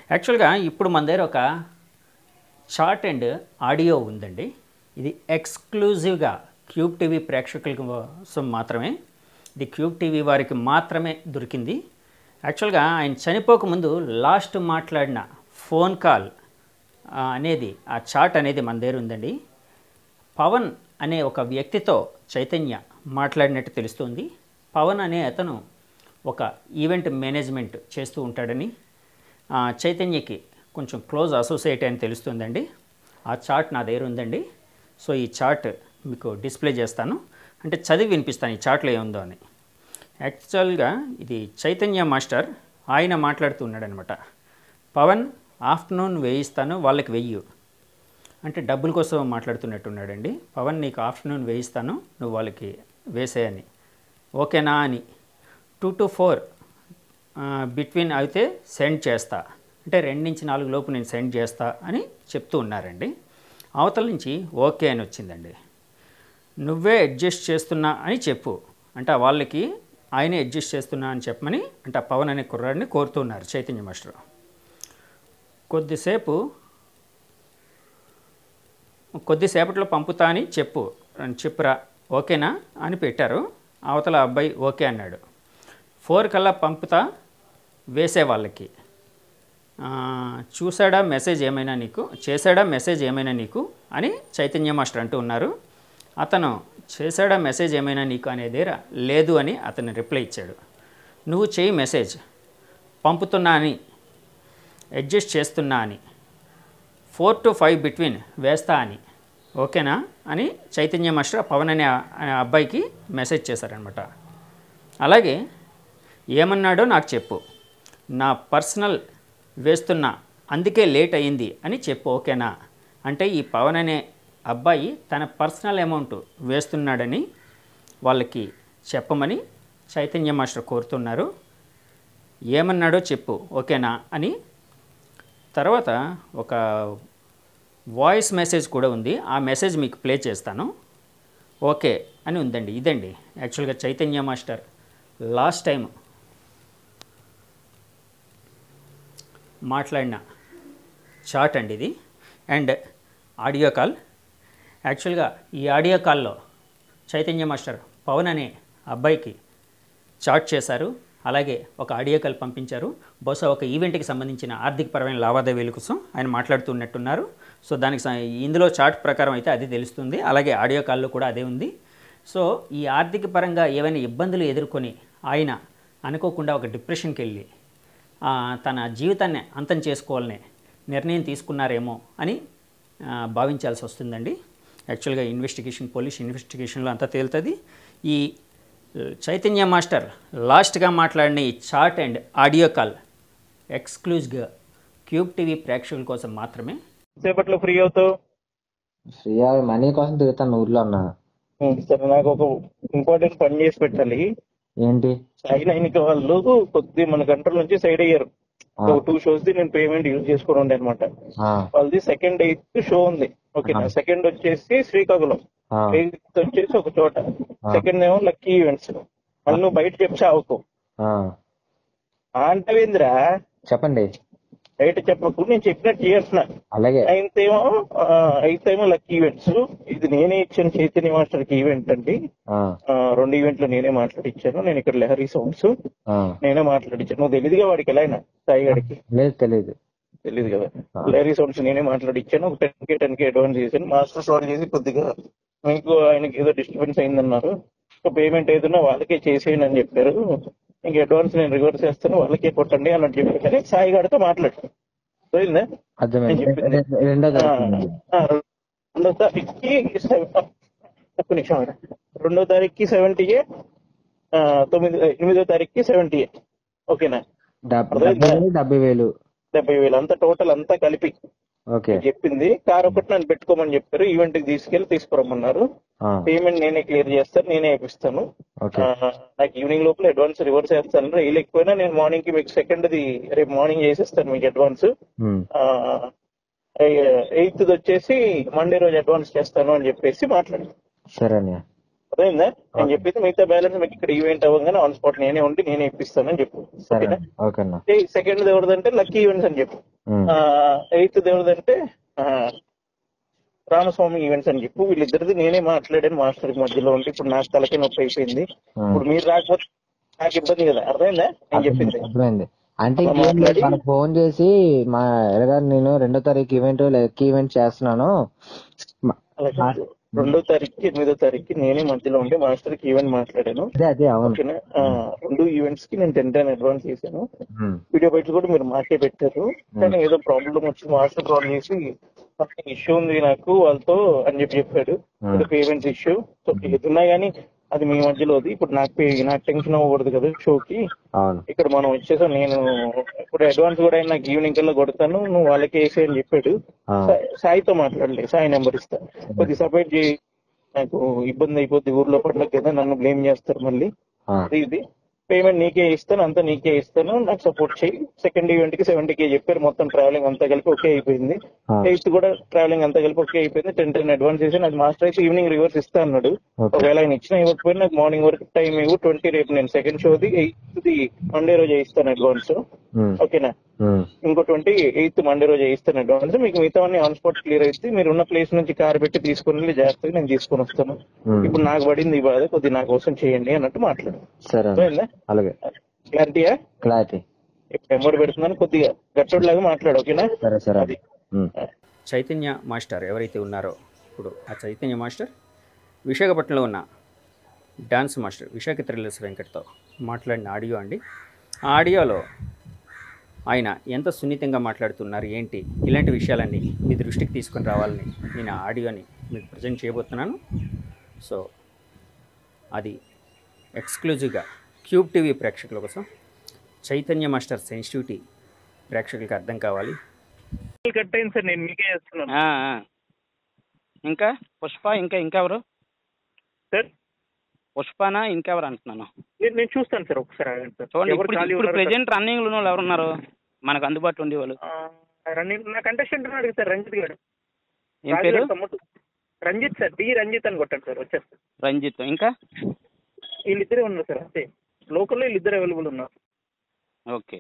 యాక్చువల్గా ఇప్పుడు మన దగ్గర ఒక షార్ట్ అండ్ ఆడియో ఉందండి ఇది ఎక్స్క్లూజివ్గా క్యూబ్ టీవీ ప్రేక్షకుల కోసం మాత్రమే ఇది క్యూబ్ టీవీ వారికి మాత్రమే దొరికింది యాక్చువల్గా ఆయన చనిపోకముందు లాస్ట్ మాట్లాడిన ఫోన్ కాల్ ఆ, అనేది ఆ చాట్ అనేది మన దగ్గర ఉందండి పవన్ అనే ఒక వ్యక్తితో చైతన్య మాట్లాడినట్టు తెలుస్తుంది పవన్ అనే అతను ఒక ఈవెంట్ మేనేజ్మెంట్ చేస్తూ ఉంటాడని ఆ, చైతన్యకి కొంచెం క్లోజ్ అసోసియేట్ అని తెలుస్తుందండి ఆ చార్ట్ నా దగ్గర ఉందండి సో ఈ చార్ట్ మీకు డిస్ప్లే చేస్తాను అంటే చదివి వినిపిస్తాను ఈ చార్ట్లో ఏముందో అని యాక్చువల్గా ఇది చైతన్య మాస్టర్ ఆయన మాట్లాడుతున్నాడనమాట పవన్ ఆఫ్టర్నూన్ వేయిస్తాను వాళ్ళకి వెయ్యి అంటే డబ్బుల కోసం మాట్లాడుతున్నట్టున్నాడండి పవన్ నీకు ఆఫ్టర్నూన్ వేయిస్తాను నువ్వు వాళ్ళకి వేసేయని ఓకేనా అని టూ టు ఫోర్ బిట్వీన్ అయితే సెండ్ చేస్తా అంటే రెండు నుంచి నాలుగు లోపు నేను సెండ్ చేస్తా అని చెప్తూ ఉన్నారండి అవతల నుంచి ఓకే అని వచ్చిందండి నువ్వే అడ్జస్ట్ చేస్తున్నా అని చెప్పు అంటే వాళ్ళకి ఆయనే అడ్జస్ట్ చేస్తున్నా అని చెప్పమని అంటే ఆ పవన్ అనే కుర్రాడిని కోరుతున్నారు చైతన్య మాస్టర్ కొద్దిసేపు కొద్దిసేపట్లో పంపుతా అని చెప్పు అని చెప్పురా ఓకేనా అని పెట్టారు అవతల అబ్బాయి ఓకే అన్నాడు ఫోర్ కల్లా పంపుతా వేసే వాళ్ళకి ఆ, చూసాడా మెసేజ్ ఏమైనా నీకు చేశాడా మెసేజ్ ఏమైనా నీకు అని చైతన్య మాస్టర్ అంటూ ఉన్నారు అతను చేశాడా మెసేజ్ ఏమైనా నీకు అనేది లేదు అని అతను రిప్లై ఇచ్చాడు నువ్వు చేయి మెసేజ్ పంపుతున్నా అని అడ్జస్ట్ చేస్తున్నా అని ఫోర్ టు ఫైవ్ బిట్వీన్ వేస్తా అని ఓకేనా అని చైతన్య మాస్టర్ పవన్ అనే ఆ- అనే అబ్బాయికి మెసేజ్ చేశారనమాట అలాగే ఏమన్నాడో నాకు చెప్పు నా పర్సనల్ వేస్తున్నా అందుకే లేట్ అయ్యింది అని చెప్పు ఓకేనా అంటే ఈ పవన్ అనే అబ్బాయి తన పర్సనల్ అమౌంట్ వేస్తున్నాడని వాళ్ళకి చెప్పమని చైతన్య మాస్టర్ కోరుతున్నారు ఏమన్నాడో చెప్పు ఓకేనా అని తర్వాత ఒక వాయిస్ మెసేజ్ కూడా ఉంది ఆ మెసేజ్ మీకు ప్లే చేస్తాను ఓకే అని ఉందండి ఇదండి యాక్చువల్గా చైతన్య మాస్టర్ లాస్ట్ టైం మాట్లాడిన చాట్ అండి ఇది అండ్ ఆడియో కాల్ యాక్చువల్గా ఈ ఆడియో కాల్లో చైతన్య మాస్టర్ పవన్ అనే అబ్బాయికి చాట్ చేశారు అలాగే ఒక ఆడియో కాల్ పంపించారు బహుశా ఒక ఈవెంట్కి సంబంధించిన ఆర్థికపరమైన లావాదేవీల కోసం ఆయన మాట్లాడుతున్నట్టున్నారు సో దానికి స- ఇందులో చాట్ ప్రకారం అయితే అది తెలుస్తుంది అలాగే ఆడియో కాల్లో కూడా అదే ఉంది సో ఈ ఆర్థిక పరంగా ఏవైనా ఇబ్బందులు ఎదుర్కొని ఆయన అనుకోకుండా ఒక డిప్రెషన్కి వెళ్ళి ఆ, తన జీవితాన్ని అంతం చేసుకోవాలనే నిర్ణయం తీసుకున్నారేమో అని ఆ, భావించాల్సి వస్తుందండి యాక్చువల్గా ఇన్వెస్టిగేషన్ పోలీస్ ఇన్వెస్టిగేషన్లో అంతా తేలుతుంది ఈ ఆ, చైతన్య మాస్టర్ లాస్ట్గా మాట్లాడిన ఈ చాట్ అండ్ ఆడియో కాల్ ఎక్స్క్లూజ్గా క్యూబ్ టీవీ ప్రేక్షకుల కోసం మాత్రమే సేపట్లో ఫ్రీ అవుతావు శ్రీయా మనీ కోసం తిరుగుతాను ఊర్లో ఉన్నా ఉం, సరే నాకు ఒక ఇంపార్టెంట్ పని చేసి పెట్టాలి ఏంటి సైన్ అయిన వాళ్ళు కొద్ది మన గంటల నుంచి సైడ్ అయ్యారు ఆ. ఒక టూ షోస్ ది నేను పేమెంట్ యూజ్ చేసుకుని ఉండే అనమాట ఆ, వాళ్ళది సెకండ్ ఎయిత్ షో ఉంది ఓకే ఆ. సెకండ్ వచ్చేసి శ్రీకాకుళం ఆ, ఎయిత్ వచ్చేసి ఒక చోట సెకండ్ ఏమో లక్కీ ఈవెంట్స్ మళ్ళీ నువ్వు బయట చెప్పి చావకు ఆ. అంటవేంద్రా చెప్పండి బయట చెప్పకు నేను చెప్పినట్టు చేస్తున్నా అలాగే నైన్త్ ఏమో ఎయిత్ ఏమో లక్కీ ఈవెంట్స్ ఇది నేనే ఇచ్చాను చైతన్య మాస్టర్ కి ఈవెంట్ అండి ఆ, ఆ, రెండు ఈవెంట్లు నేనే మాట్లాడిచ్చాను నేను ఇక్కడ లహరీ సౌండ్స్ ఆ. నేనే మాట్లాడిచ్చాను నువ్వు తెలియదుగా వాడికి ఎలా అయినా సాయి గారికి లేదు తెలియదు తెలియదు కదా ఆ. లహరీ సౌండ్స్ నేనే మాట్లాడిచ్చాను ఒక ten K ten K advance చేశాను మాస్టర్ సాల్వ్ చేసి కొద్దిగా మీకు ఆయనకి ఏదో డిస్టర్బెన్స్ అయిందన్నారు పేమెంట్ ఏదైనా వాళ్ళకే చేసేయండి అని చెప్పారు ఇంక అడ్వాన్స్ నేను రివర్స్ చేస్తాను వాళ్ళకే కొట్టండి అన్నట్టు చెప్పారు కానీ సాయి గారితో మాట్లాడు పోయిందా అర్థమైంది నేను చెప్పింది. రె- రెండో తారీఖు ఆ, రెండో తారీఖుకి సెవెన్- ఒక్క నిమిషం ఆగు. రెండో తారీఖుకి సెవెంటీయే తొమ్మిది ఎనిమిదో తారీఖుకి సెవెంటీయే ఓకేనా డెబ్బై డెబ్బై వేలు డెబ్బై వేలు డెబ్బై వేలు అంతా టోటల్ అంతా కలిపి ఓకే చెప్పింది కార్ ఒకటి నన్ను పెట్టుకోమని చెప్పారు ఈవెంట్ కి తీసుకెళ్లి తీసుకురమ్మన్నారు ఆ, పేమెంట్ నేనే క్లియర్ చేస్తాను నేనే వేపిస్తాను ఓకే ఆ, నాకు ఈవినింగ్ లోపల అడ్వాన్స్ రివర్స్ చేస్తాను వేయలేకపోయినా నేను మార్నింగ్ కి మీకు సెకండ్ ది రేపు మార్నింగ్ చేసేస్తాను మీకు అడ్వాన్స్ ఉమ్, ఎయిత్ వచ్చేసి మండే రోజు అడ్వాన్స్ చేస్తాను అని చెప్పేసి మాట్లాడు సరే అన్నయ్య అర్థమైందా నేను చెప్పేసి మిగతా బ్యాలెన్స్ మీకు ఇక్కడ ఈవెంట్ అవ్వగానే ఆన్ స్పాట్ నేనే ఉండి నేనే ఇప్పిస్తాను అని చెప్పు సరే ఓకేనా ఓకే అన్న సెకండ్ ఎవరిదంటే లక్కీ ఈవెంట్స్ అని చెప్పు ఉమ్. ఎయిత్ దేవుడు అంటే రామస్వామి ఈవెంట్స్ అని చెప్పి వీళ్ళిద్దరిది నేనే మాట్లాడాను మాస్టర్ మధ్యలో ఉండి ఇప్పుడు నాకు తలకి నొప్పి అయిపోయింది ఉమ్. ఇప్పుడు మీరు రాకపోతే నాకు ఇబ్బంది కదా అర్థమైందా నేను చెప్పింది అర్థమైంది అంటే అలా ఇంకేం లేదు, మాట్లాడి- మనకు ఫోన్ చేసి మా ఎలాగా నేను రెండో తారీఖు ఈవెంట్ లెక్క ఈవెంట్ చేస్తున్నాను మ- అలా కాదు. రెండో తారీఖుకి ఎనిమిదో తారీఖుకి నేనే మధ్యలో ఉండి మాస్టర్ కి ఈవెంట్ మాట్లాడాను అదే అదే అవును ఓకేనా ఆ, రెండు ఈవెంట్స్ కి నేను టెన్ టెన్ అడ్వాన్స్ చేశాను ఉమ్. వీడియో బయట కూడా మీరు మాకే పెట్టారు కానీ ఏదో ప్రాబ్లం వచ్చి మాస్టర్ కాల్ చేసి ఇష్యూ ఉంది నాకు వాళ్ళతో అని చెప్పి చెప్పాడు Hmm. పేమెంట్స్ ఇష్యూ సో ఏదున్నా కానీ అది మీ మధ్యలోది ఇప్పుడు నాకు pay- నాకు టెన్షన్ అవ్వకూడదు కదా షోకి అవును ఇక్కడ మనం వచ్చేసాం నేను ఇప్పుడు అడ్వాన్స్ కూడా ఆయన నాకు ఈవినింగ్ కల్లా కొడతాను నువ్వు వాళ్ళకి వేసే అని చెప్పాడు ఆ. సా- సాయితో మాట్లాడలే సాయి నెంబర్ ఇస్తా కొద్ది సపరేట్ చేయి నాకు ఇబ్బంది అయిపోద్ది ఊర్లో పండగ కదా నన్ను బ్లేమ్ చేస్తారు మళ్ళీ ఆ. అది ఇది పేమెంట్ నీకే ఇస్తాను అంతా నీకే ఇస్తాను నాకు సపోర్ట్ చేయి సెకండ్ ఈవెంట్ కి సెవెంటీ కే చెప్పారు మొత్తం ట్రావెలింగ్ అంతా కలిపి ఓకే అయిపోయింది ఆ. ఎయిత్ కూడా ట్రావెలింగ్ అంతా కలిపి ఓకే అయిపోయింది టెన్ టెన్ అడ్వాన్స్ చేసి నాకు మాస్టర్ అయితే ఈవినింగ్ రివర్స్ ఇస్తా అన్నాడు Okay. ఒకవేళ ఆయన ఇచ్చిన ఇవ్వకపోయినా నాకు మార్నింగ్ వరకు టైం ఇవ్వు ట్వంటీ రేపు నేను సెకండ్ షోది ఎయిత్ ది మండే రోజు ఇస్తాను అడ్వాన్స్ ఉమ్. ఓకేనా ఉమ్. ఇంకో ట్వంటీ ఎయిత్ మండే రోజు ఇస్తాను అడ్వాన్స్ మీకు మిగతా ఆన్ స్పాట్ క్లియర్ అయితే మీరు ఉన్న ప్లేస్ నుంచి కార్ పెట్టి తీసుకుని వెళ్ళి జాగ్రత్తగా నేను తీసుకొని వస్తాను Hmm. ఇప్పుడు నాకు పడింది ఈ బాధ కొద్ది నా కోసం చేయండి అన్నట్టు మాట్లాడు సరే అర్థమైందా అలాగే క్లారిటీయా క్లారిటీ ఇప్పుడు ఎమ్మడి పెడుతున్నాను కొద్దిగా గట్టోడిలాగా మాట్లాడు ఓకేనా సరే సరే అది ఉమ్. చైతన్య మాస్టర్ ఎవరైతే ఉన్నారో ఇప్పుడు ఆ చైతన్య మాస్టర్ విశాఖపట్నంలో ఉన్న డాన్స్ మాస్టర్ విశాఖ థ్రిల్లర్స్ వెంకట్తో మాట్లాడిన ఆడియో అండి ఆ ఆడియోలో ఆయన ఎంత సున్నితంగా మాట్లాడుతున్నారు ఏంటి ఇలాంటి విషయాలన్నీ మీ దృష్టికి తీసుకొని రావాలని నేను ఆ ఆడియోని మీకు ప్రజెంట్ చేయబోతున్నాను సో అది ఎక్స్క్లూజివ్గా క్యూబ్ టీవీ ప్రేక్షకుల కోసం చైతన్య మాస్టర్ సెన్సిటివిటీ ప్రేక్షకులకు అర్థం కావాలి కట్ అయింది సార్ నేను మీకే చేస్తున్నాను ఆ, ఆ. ఇంకా పుష్ప ఇంకా ఇంకెవరు సార్ పుష్పనా ఇంకెవరు అంటున్నాను నేను నేను చూస్తాను సార్ ఒకసారి ఆగండి సార్ చూడండి ఎవరు ఇప్పుడు ఖాళీ ఇప్పుడు ఉన్నారు సార్? ప్రెజెంట్ రన్నింగ్ లో వాళ్ళు ఎవరున్నారు మనకు అందుబాటులో ఉండేవాళ్ళు ఆ, రన్నింగ్ నా కంటెస్టెంట్ ఉన్నాడు సార్ రంజిత్ గారు ఏం రాజు పేరు గారి తమ్ముడు. రంజిత్ సార్ డి రంజిత్ అని కొట్టండి సార్ వచ్చేస్తారు రంజిత్ ఇంకా వీళ్ళిద్దరే ఉన్నారు సార్ అంతే లోకల్లో వీళ్ళిద్దరు అవైలబుల్ ఉన్నారు ఓకే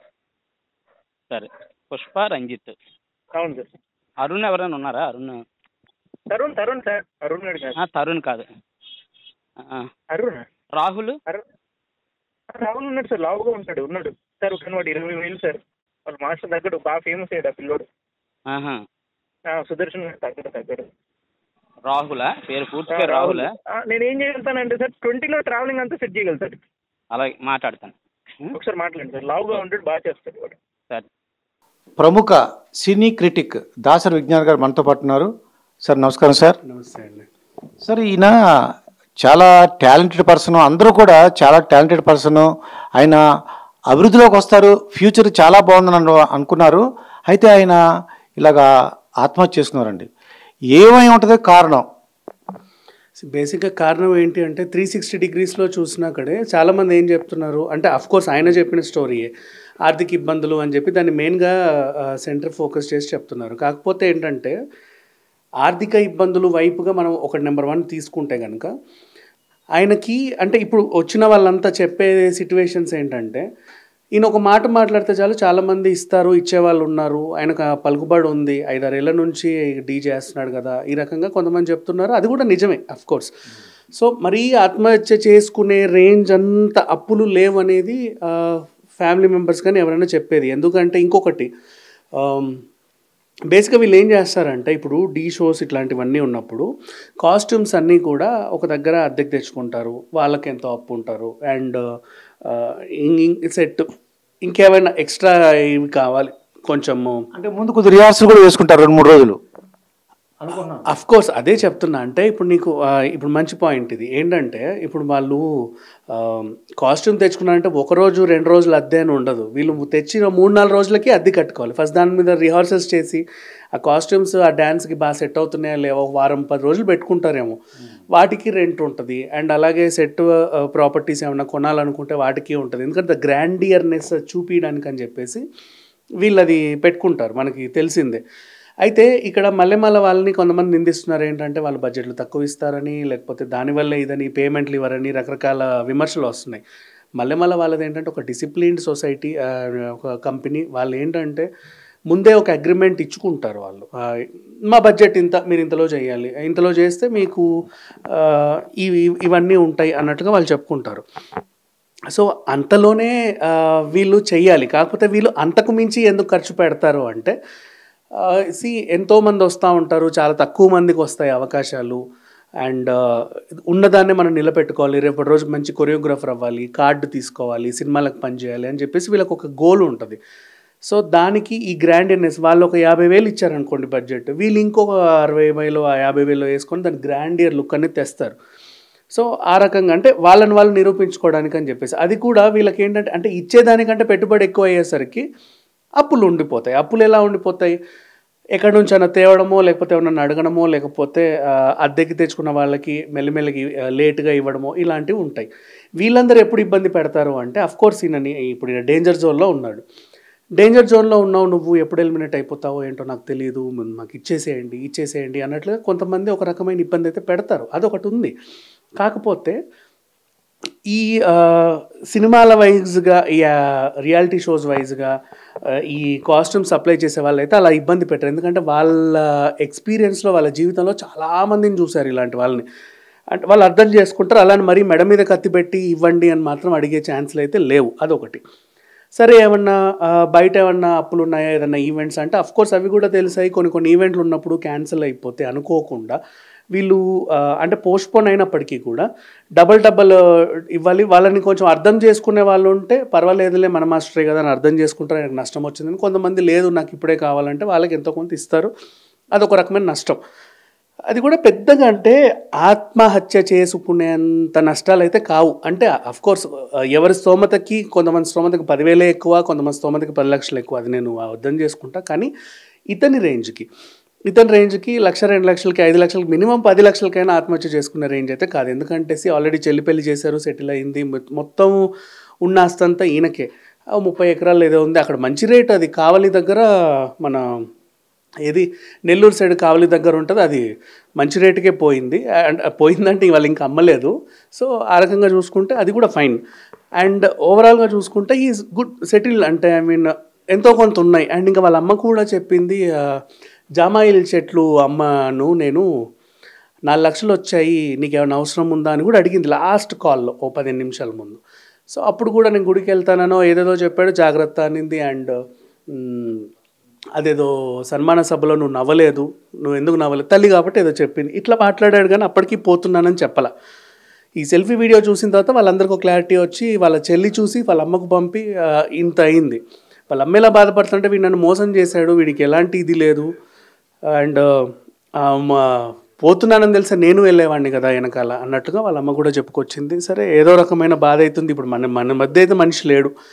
సరే పుష్ప రంజిత్ అవును సార్ అరుణ్ ఎవరైనా ఉన్నారా అరుణ్ తరుణ్ తరుణ్ సార్ అరుణ్ గారు కాదు ఆ, తరుణ్ కాదు ఆ, అరుణ్ రాహుల్ అరుణ్ రాహుల్ ఉన్నాడు సార్ లావుగా ఉంటాడు ఉన్నాడు సార్ ఒక వాడు ఇరవై వేలు సార్ వాళ్ళ మాస్టర్ తగ్గడు బాగా ఫేమస్ అయ్యాడు ఆ పిల్లోడు ఆహా. ఆ, సుదర్శన్ గారు తగ్గడు తగ్గడు రాహులా పేరు పూర్తి ఆ, పేరు రాహులా ఆ, నేను ఏం చేయగలుగుతానంటే సార్ ట్వంటీలో ట్రావెలింగ్ అంతా సెట్ చేయగలుగుతాడు అలాగే మాట్లాడతాను ఉం? ఒకసారి మాట్లాడండి సార్ లావుగా ఉంటాడు బాగా చేస్తాడు వాడు సరే ప్రముఖ సినీ క్రిటిక్ దాసరి విజ్ఞాన్ గారు మనతో పాటు ఉన్నారు సార్ నమస్కారం సార్ నమస్తే అండి సార్ ఈయన చాలా టాలెంటెడ్ పర్సన్ అందరూ కూడా చాలా టాలెంటెడ్ పర్సన్ ఆయన అభివృద్ధిలోకి వస్తారు ఫ్యూచర్ చాలా బాగుందని అను- అనుకున్నారు అయితే ఆయన ఇలాగా ఆత్మహత్య చేసుకున్నారండి ఏమై ఉంటుంది కారణం బేసిక్గా కారణం ఏంటి అంటే త్రీ సిక్స్టీ డిగ్రీస్లో చూసినాకడే చాలామంది ఏం చెప్తున్నారు అంటే అఫ్ కోర్స్ ఆయన చెప్పిన స్టోరీయే ఆర్థిక ఇబ్బందులు అని చెప్పి దాన్ని మెయిన్గా సెంటర్ ఫోకస్ చేసి చెప్తున్నారు కాకపోతే ఏంటంటే ఆర్థిక ఇబ్బందులు వైపుగా మనం ఒక నెంబర్ వన్ తీసుకుంటే కనుక ఆయనకి అంటే ఇప్పుడు వచ్చిన వాళ్ళంతా చెప్పే సిచ్యువేషన్స్ ఏంటంటే ఈయన ఒక మాట మాట్లాడితే చాలు చాలామంది ఇస్తారు ఇచ్చేవాళ్ళు ఉన్నారు ఆయనకు ఆ పలుకుబడి ఉంది ఐదారేళ్ల నుంచి డీ చేస్తున్నాడు కదా ఈ రకంగా కొంతమంది చెప్తున్నారు అది కూడా నిజమే అఫ్ కోర్స్ సో మరీ ఆత్మహత్య చేసుకునే రేంజ్ అంత అప్పులు లేవనేది ఫ్యామిలీ మెంబర్స్ కానీ ఎవరైనా చెప్పేది ఎందుకంటే ఇంకొకటి ఆమ్, బేసిక్గా వీళ్ళు ఏం చేస్తారంటే ఇప్పుడు డీ షోస్ ఇట్లాంటివన్నీ ఉన్నప్పుడు కాస్ట్యూమ్స్ అన్నీ కూడా ఒక దగ్గర అద్దెకి తెచ్చుకుంటారు వాళ్ళకి ఎంతో అప్పు ఉంటారు అండ్ సెట్ ఇంకేమైనా ఎక్స్ట్రా ఇవి కావాలి కొంచెము అంటే ముందు కొద్ది రిహార్సల్ కూడా వేసుకుంటారు రెండు మూడు రోజులు అఫ్ కోర్స్ అదే చెప్తున్నా అంటే ఇప్పుడు నీకు ఆ, ఇప్పుడు మంచి పాయింట్ ఇది ఏంటంటే ఇప్పుడు వాళ్ళు కాస్ట్యూమ్ తెచ్చుకున్నారంటే ఒక రోజు రెండు రోజులు అద్దె అని ఉండదు వీళ్ళు తెచ్చిన మూడు నాలుగు రోజులకి అద్దె కట్టుకోవాలి ఫస్ట్ దాని మీద రిహార్సల్స్ చేసి ఆ కాస్ట్యూమ్స్ ఆ డ్యాన్స్కి బాగా సెట్ అవుతున్నాయా లేవో ఒక వారం పది రోజులు పెట్టుకుంటారేమో వాటికి రెంట్ ఉంటుంది అండ్ అలాగే సెట్ ప్రాపర్టీస్ ఏమైనా కొనాలనుకుంటే వాటికి ఉంటుంది ఎందుకంటే గ్రాండియర్నెస్ చూపించడానికి అని చెప్పేసి వీళ్ళు అది పెట్టుకుంటారు మనకి తెలిసిందే అయితే ఇక్కడ మళ్ళీ మళ్ళీ వాళ్ళని కొంతమంది నిందిస్తున్నారు ఏంటంటే వాళ్ళ బడ్జెట్లు తక్కువ ఇస్తారని లేకపోతే దానివల్ల ఇదని పేమెంట్లు ఇవ్వరని రకరకాల విమర్శలు వస్తున్నాయి మళ్ళీ మళ్ళీ వాళ్ళది ఏంటంటే ఒక డిసిప్లిన్డ్ సొసైటీ ఒక కంపెనీ వాళ్ళు ఏంటంటే ముందే ఒక అగ్రిమెంట్ ఇచ్చుకుంటారు వాళ్ళు ఆ, మా బడ్జెట్ ఇంత మీరు ఇంతలో చేయాలి ఇంతలో చేస్తే మీకు ఆ, ఇవి ఇవన్నీ ఉంటాయి అన్నట్టుగా వాళ్ళు చెప్పుకుంటారు సో అంతలోనే ఆ, వీళ్ళు చెయ్యాలి కాకపోతే వీళ్ళు అంతకు మించి ఎందుకు ఖర్చు పెడతారు అంటే సి ఎంతోమంది వస్తూ ఉంటారు చాలా తక్కువ మందికి వస్తాయి అవకాశాలు అండ్ ఉన్నదాన్నే మనం నిలబెట్టుకోవాలి రేపటి రోజు మంచి కొరియోగ్రాఫర్ అవ్వాలి కార్డు తీసుకోవాలి సినిమాలకు పనిచేయాలి అని చెప్పేసి వీళ్ళకి ఒక గోల్ ఉంటుంది సో దానికి ఈ గ్రాండియర్నెస్ వాళ్ళు ఒక యాభై వేలు ఇచ్చారనుకోండి బడ్జెట్ వీళ్ళు ఇంకొక అరవై వేలు ఆ యాభై వేలు వేసుకొని దాని గ్రాండియర్ లుక్ అనేది తెస్తారు సో ఆ రకంగా అంటే వాళ్ళని వాళ్ళు నిరూపించుకోవడానికి అని చెప్పేసి అది కూడా వీళ్ళకి ఏంటంటే అంటే ఇచ్చేదానికంటే పెట్టుబడి ఎక్కువ అయ్యేసరికి అప్పులు ఉండిపోతాయి అప్పులు ఎలా ఉండిపోతాయి ఎక్కడి నుంచి అయినా తేవడమో లేకపోతే ఎవరన్నా అడగడమో లేకపోతే ఆ, అద్దెకి తెచ్చుకున్న వాళ్ళకి మెల్లిమెల్లిగి ఆ, లేటుగా ఇవ్వడమో ఇలాంటివి ఉంటాయి వీళ్ళందరూ ఎప్పుడు ఇబ్బంది పెడతారు అంటే అఫ్ కోర్స్ ఈయనని ఇప్పుడు ఈయన డేంజర్ జోన్లో ఉన్నాడు డేంజర్ జోన్లో ఉన్నావు నువ్వు ఎప్పుడు ఎలిమినేట్ అయిపోతావో ఏంటో నాకు తెలియదు మ- మాకు ఇచ్చేసేయండి ఇచ్చేసేయండి అన్నట్లుగా కొంతమంది ఒక రకమైన ఇబ్బంది అయితే పెడతారు అదొకటి ఉంది కాకపోతే ఈ ఆ, సినిమాల వైజ్గా ఈ ఆ, రియాలిటీ షోస్ వైజ్గా ఆ, ఈ కాస్ట్యూమ్స్ అప్లై చేసే వాళ్ళైతే అలా ఇబ్బంది పెట్టారు ఎందుకంటే వాళ్ళ ఎక్స్పీరియన్స్లో వాళ్ళ జీవితంలో చాలామందిని చూశారు ఇలాంటి వాళ్ళని అంటే వాళ్ళు అర్థం చేసుకుంటారు అలాని మరీ మెడ మీద కత్తి పెట్టి ఇవ్వండి అని మాత్రం అడిగే ఛాన్స్లు అయితే లేవు అదొకటి సరే ఏమన్నా ఆ, బయట ఏమన్నా అప్పులు ఉన్నాయా ఏదన్నా ఈవెంట్స్ అంటే అఫ్ కోర్స్ అవి కూడా తెలిసాయి కొన్ని కొన్ని ఈవెంట్లు ఉన్నప్పుడు క్యాన్సిల్ అయిపోతే అనుకోకుండా వీళ్ళు ఆ, అంటే పోస్ట్పోన్ అయినప్పటికీ కూడా డబల్ డబల్ ఇవ్వాలి వాళ్ళని కొంచెం అర్థం చేసుకునే వాళ్ళు ఉంటే పర్వాలేదులే మన మాస్టరే కదా అని అర్థం చేసుకుంటారు ఆయనకు నష్టం వచ్చిందని కొంతమంది లేదు నాకు ఇప్పుడే కావాలంటే వాళ్ళకి ఎంతో కొంత ఇస్తారు అదొక రకమైన నష్టం అది కూడా పెద్దగా అంటే ఆత్మహత్య చేసుకునేంత నష్టాలు అయితే కావు అంటే అఫ్ కోర్స్ ఎవరి స్తోమతకి కొంతమంది స్తోమతకి పదివేలే ఎక్కువ కొంతమంది స్తోమతకి పది లక్షలు ఎక్కువ అది నేను అర్థం చేసుకుంటా కానీ ఇతని రేంజ్కి ఇతని రేంజ్కి లక్ష రెండు లక్షలకి ఐదు లక్షలకి మినిమం పది లక్షలకైనా ఆత్మహత్య చేసుకునే రేంజ్ అయితే కాదు ఎందుకంటే ఆల్రెడీ చెల్లి పెళ్లి చేశారు సెటిల్ అయింది మొ- మొత్తం ఉన్న ఆస్తంతా ఈయనకే ఆ ముప్పై ఎకరాలు ఏదో ఉంది అక్కడ మంచి రేట్ అది కావలి దగ్గర మన ఏది నెల్లూరు సైడ్ కావలి దగ్గర ఉంటుంది అది మంచి రేటుకే పోయింది అండ్ పోయిందంటే వాళ్ళు ఇంకా అమ్మలేదు సో ఆ రకంగా చూసుకుంటే అది కూడా ఫైన్ అండ్ ఓవరాల్గా చూసుకుంటే ఈజ్ గుడ్ సెటిల్ అంటే ఐ మీన్ ఎంతో కొంత ఉన్నాయి అండ్ ఇంకా వాళ్ళ అమ్మ కూడా చెప్పింది ఆ, జామాయిల్ చెట్లు అమ్మను నేను నాలుగు లక్షలు వచ్చాయి నీకు ఏమైనా అవసరం ఉందా అని కూడా అడిగింది లాస్ట్ కాల్లో ఓ పదిహేను నిమిషాల ముందు సో అప్పుడు కూడా నేను గుడికి వెళ్తానో ఏదేదో చెప్పాడు జాగ్రత్త అనింది అండ్ మ్, అదేదో సన్మాన సభలో నువ్వు నవ్వలేదు నువ్వు ఎందుకు నవ్వలేదు తల్లి కాబట్టి ఏదో చెప్పింది ఇట్లా మాట్లాడాడు కానీ అప్పటికి పోతున్నానని చెప్పాల ఈ సెల్ఫీ వీడియో చూసిన తర్వాత వాళ్ళందరికీ ఒక క్లారిటీ వచ్చి వాళ్ళ చెల్లి చూసి వాళ్ళ అమ్మకు పంపి ఆ, ఇంత అయింది వాళ్ళ అమ్మ ఎలా బాధపడుతుంటే వీడు నన్ను మోసం చేశాడు వీడికి ఎలాంటి ఇది లేదు అండ్ మా పోతున్నానని తెలిసే నేను వెళ్ళేవాడిని కదా వెనకాల అన్నట్టుగా వాళ్ళ అమ్మ కూడా చెప్పుకొచ్చింది సరే ఏదో రకమైన బాధ అవుతుంది ఇప్పుడు మన మన మధ్య అయితే మనిషి లేడు